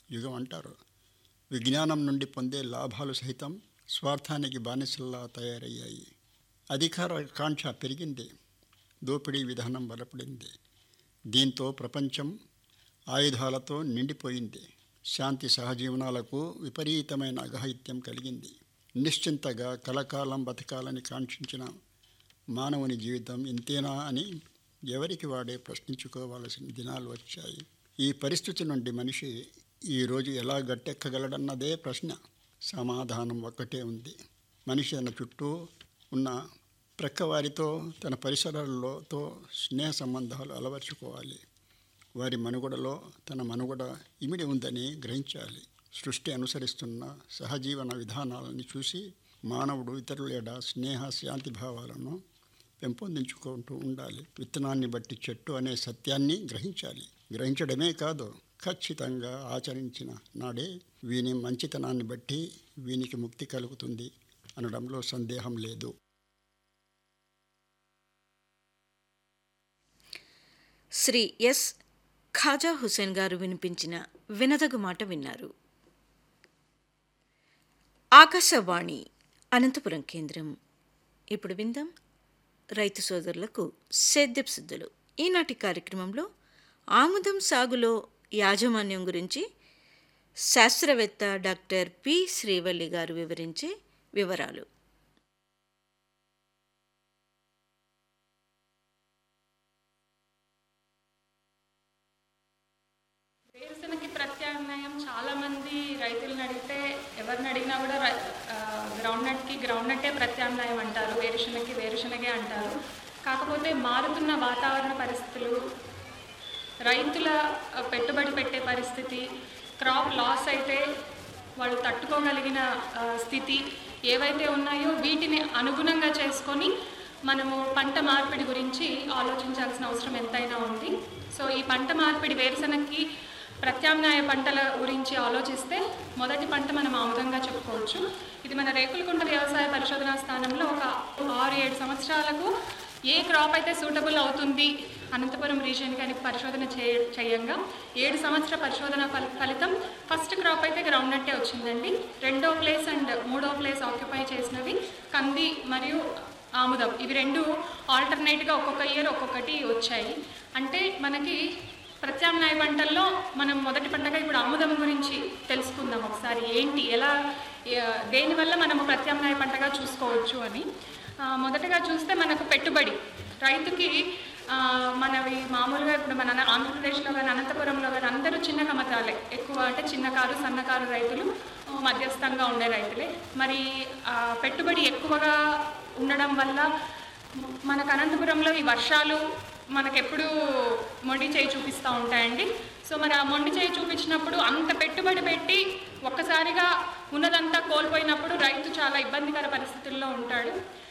యుగం అంటారు విజ్ఞానం నుండి పొందే లాభాలు సహితం స్వార్థానికి బానిసల్లా తయారయ్యాయి అధికార కాంక్ష పెరిగింది దోపిడీ విధానం బలపడింది దీంతో ప్రపంచం ఆయుధాలతో నిండిపోయింది శాంతి సహజీవనాలకు విపరీతమైన అఘాయిత్యం కలిగింది నిశ్చింతగా కలకాలం బతకాలని కాంక్షించిన మానవుని జీవితం ఇంతేనా అని ఎవరికి వాడే ప్రశ్నించుకోవాల్సిన దినాలు వచ్చాయి ఈ పరిస్థితి నుండి మనిషి ఈరోజు ఎలా గట్టెక్కగలడన్నదే ప్రశ్న సమాధానం ఒక్కటే ఉంది మనిషి తన చుట్టూ ఉన్న ప్రక్కవారితో తన పరిసరాలతో స్నేహ సంబంధాలు అలవర్చుకోవాలి వారి మనుగడలో తన మనుగడ ఇమిడి ఉందని గ్రహించాలి సృష్టి అనుసరిస్తున్న సహజీవన విధానాలను చూసి మానవుడు ఇతరుల ఎడ స్నేహ శాంతి భావాలను పెంపొందించుకుంటూ ఉండాలి విత్తనాన్ని బట్టి చెట్టు అనే సత్యాన్ని గ్రహించాలి గ్రహించడమే కాదు ఖచ్చితంగా ఆచరించిన నాడే వీని మంచితనాన్ని బట్టి వీనికి ముక్తి కలుగుతుంది అనడంలో సందేహం లేదు శ్రీ ఎస్ ఖాజా హుసేన్ గారు వినిపించిన వినదగు మాట విన్నారు ఆకాశవాణి అనంతపురం కేంద్రం ఇప్పుడు విందాం రైతు సోదరులకు సేద్యపు సిద్ధులు ఈనాటి కార్యక్రమంలో ఆముదం సాగులో యాజమాన్యం గురించి శాస్త్రవేత్త డాక్టర్ పి శ్రీవల్లి గారు వివరించే వివరాలు వేరుశనగకి ప్రత్యామ్నాయం చాలా మంది రైతులను అడిగితే ఎవరిని అడిగినా కూడా గ్రౌండ్ నట్కి గ్రౌండ్ నట్టే ప్రత్యామ్నాయం అంటారు వేరుశనగకి వేరుశనగే అంటారు కాకపోతే మారుతున్న వాతావరణ పరిస్థితులు రైతుల ఆ, పెట్టుబడి పెట్టే పరిస్థితి క్రాప్ లాస్ అయితే వాళ్ళు తట్టుకోగలిగిన ఆ, స్థితి ఏవైతే ఉన్నాయో వీటిని అనుగుణంగా చేసుకొని మనము పంట మార్పిడి గురించి ఆలోచించాల్సిన అవసరం ఎంతైనా ఉంది సో ఈ పంట మార్పిడి వేరుశనగకి ప్రత్యామ్నాయ పంటల గురించి ఆలోచిస్తే మొదటి పంట మనం ఆముదంగా చెప్పుకోవచ్చు ఇది మన రేకులకుంట వ్యవసాయ పరిశోధనా స్థానంలో ఒక ఆరు ఏడు సంవత్సరాలకు ఏ క్రాప్ అయితే సూటబుల్ అవుతుంది అనంతపురం రీజియన్కి అని పరిశోధన చేయ చేయంగా ఏడు సంవత్సర పరిశోధన ఫలి ఫలితం ఫస్ట్ క్రాప్ అయితే గ్రౌండ్ నట్టే వచ్చిందండి రెండో ప్లేస్ అండ్ మూడో ప్లేస్ ఆక్యుపై చేసినవి కంది మరియు ఆముదం ఇవి రెండు ఆల్టర్నేట్గా ఒక్కొక్క ఇయర్ ఒక్కొక్కటి వచ్చాయి అంటే మనకి ప్రత్యామ్నాయ పంటల్లో మనం మొదటి పంటగా ఇప్పుడు ఆముదం గురించి తెలుసుకుందాం ఒకసారి ఏంటి ఎలా ఏ- దేనివల్ల మనము ప్రత్యామ్నాయ పంటగా చూసుకోవచ్చు అని ఆ, మొదటగా చూస్తే మనకు పెట్టుబడి రైతుకి ఆ, మనవి మామూలుగా ఇప్పుడు మన అన- ఆంధ్రప్రదేశ్లో కానీ అనంతపురంలో కానీ అందరూ చిన్న కమతాలే ఎక్కువ అంటే చిన్నకారు సన్నకారు రైతులు ఆ, మధ్యస్థంగా ఉండే రైతులే మరి ఆ, పెట్టుబడి ఎక్కువగా ఉండడం వల్ల మనకు అనంతపురంలో ఈ వర్షాలు మనకెప్పుడు మొండి చేయి చూపిస్తూ ఉంటాయండి సో మరి ఆ మొండి చేయి చూపించినప్పుడు అంత పెట్టుబడి పెట్టి ఒక్కసారిగా ఉన్నదంతా కోల్పోయినప్పుడు రైతు చాలా ఇబ్బందికర పరిస్థితుల్లో ఉంటాడు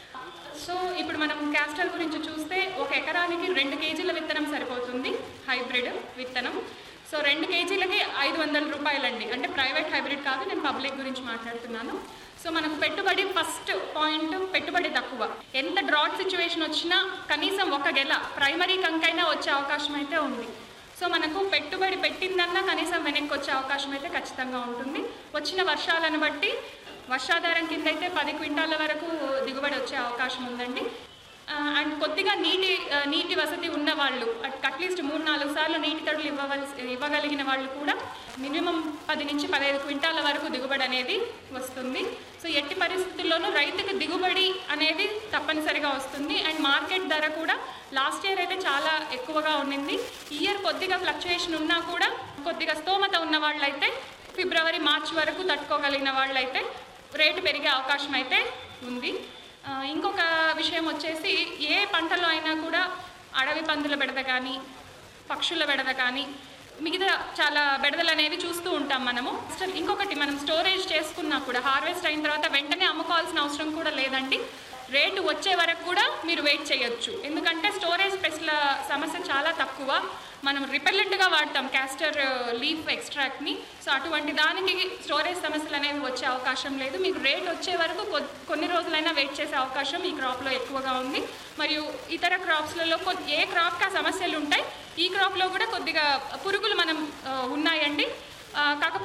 సో ఇప్పుడు మనం క్యాస్టర్ గురించి చూస్తే ఒక ఎకరానికి రెండు కేజీల విత్తనం సరిపోతుంది హైబ్రిడ్ విత్తనం సో రెండు కేజీలకి ఐదు వందల రూపాయలండి అంటే ప్రైవేట్ హైబ్రిడ్ కాదు నేను పబ్లిక్ గురించి మాట్లాడుతున్నాను సో మనకు పెట్టుబడి ఫస్ట్ పాయింట్ పెట్టుబడి తక్కువ ఎంత డ్రాట్ సిచ్యువేషన్ వచ్చినా కనీసం ఒక గెల ప్రైమరీ కంకైనా వచ్చే అవకాశం అయితే ఉంది సో మనకు పెట్టుబడి పెట్టిందన్నా కనీసం వెనక్కి వచ్చే అవకాశం అయితే ఖచ్చితంగా ఉంటుంది వచ్చిన వర్షాలను బట్టి వర్షాధారం కింద అయితే పది క్వింటాల వరకు దిగుబడి వచ్చే అవకాశం ఉందండి ఆ, అండ్ కొద్దిగా నీటి ఆ, నీటి వసతి ఉన్న వాళ్ళు అట్- అట్లీస్ట్ మూడు నాలుగు సార్లు నీటి తడులు ఇవ్వవలసి ఇవ్వగలిగిన వాళ్ళు కూడా మినిమం పది నుంచి పదహైదు క్వింటాల వరకు దిగుబడి అనేది వస్తుంది సో ఎట్టి పరిస్థితుల్లోనూ రైతుకి దిగుబడి అనేది తప్పనిసరిగా వస్తుంది అండ్ మార్కెట్ ధర కూడా లాస్ట్ ఇయర్ అయితే చాలా ఎక్కువగా ఉండింది ఈ ఇయర్ కొద్దిగా ఫ్లక్చుయేషన్ ఉన్నా కూడా కొద్దిగా స్తోమత ఉన్న వాళ్ళైతే ఫిబ్రవరి మార్చ్ వరకు తట్టుకోగలిగిన వాళ్ళైతే రేటు పెరిగే అవకాశం అయితే ఉంది ఆ, ఇంకొక విషయం వచ్చేసి ఏ పంటలో అయినా కూడా అడవి పందుల బెడద కానీ పక్షుల బెడద కానీ మిగతా చాలా బెడదలు అనేవి చూస్తూ ఉంటాం మనము అసలు ఇంకొకటి మనం స్టోరేజ్ చేసుకున్నా కూడా హార్వెస్ట్ అయిన తర్వాత వెంటనే అమ్ముకోవాల్సిన అవసరం కూడా లేదండి రేటు వచ్చే వరకు కూడా మీరు వెయిట్ చేయొచ్చు ఎందుకంటే స్టోరేజ్ పెస్ట్ల సమస్య చాలా తక్కువ మనం రిపెల్లెంట్గా వాడతాం క్యాస్టర్ లీఫ్ ఎక్స్ట్రాక్ట్ని సో అటువంటి దానికి స్టోరేజ్ సమస్యలు అనేవి వచ్చే అవకాశం లేదు మీకు రేట్ వచ్చే వరకు కొ- కొన్ని రోజులైనా వెయిట్ చేసే అవకాశం ఈ క్రాప్లో ఎక్కువగా ఉంది మరియు ఇతర క్రాప్స్లలో కొ- ఏ క్రాప్కి ఆ సమస్యలు ఉంటాయి ఈ క్రాప్లో కూడా కొద్దిగా పురుగులు మనం ఆ, ఉన్నాయండి ఆ, కాకపోతే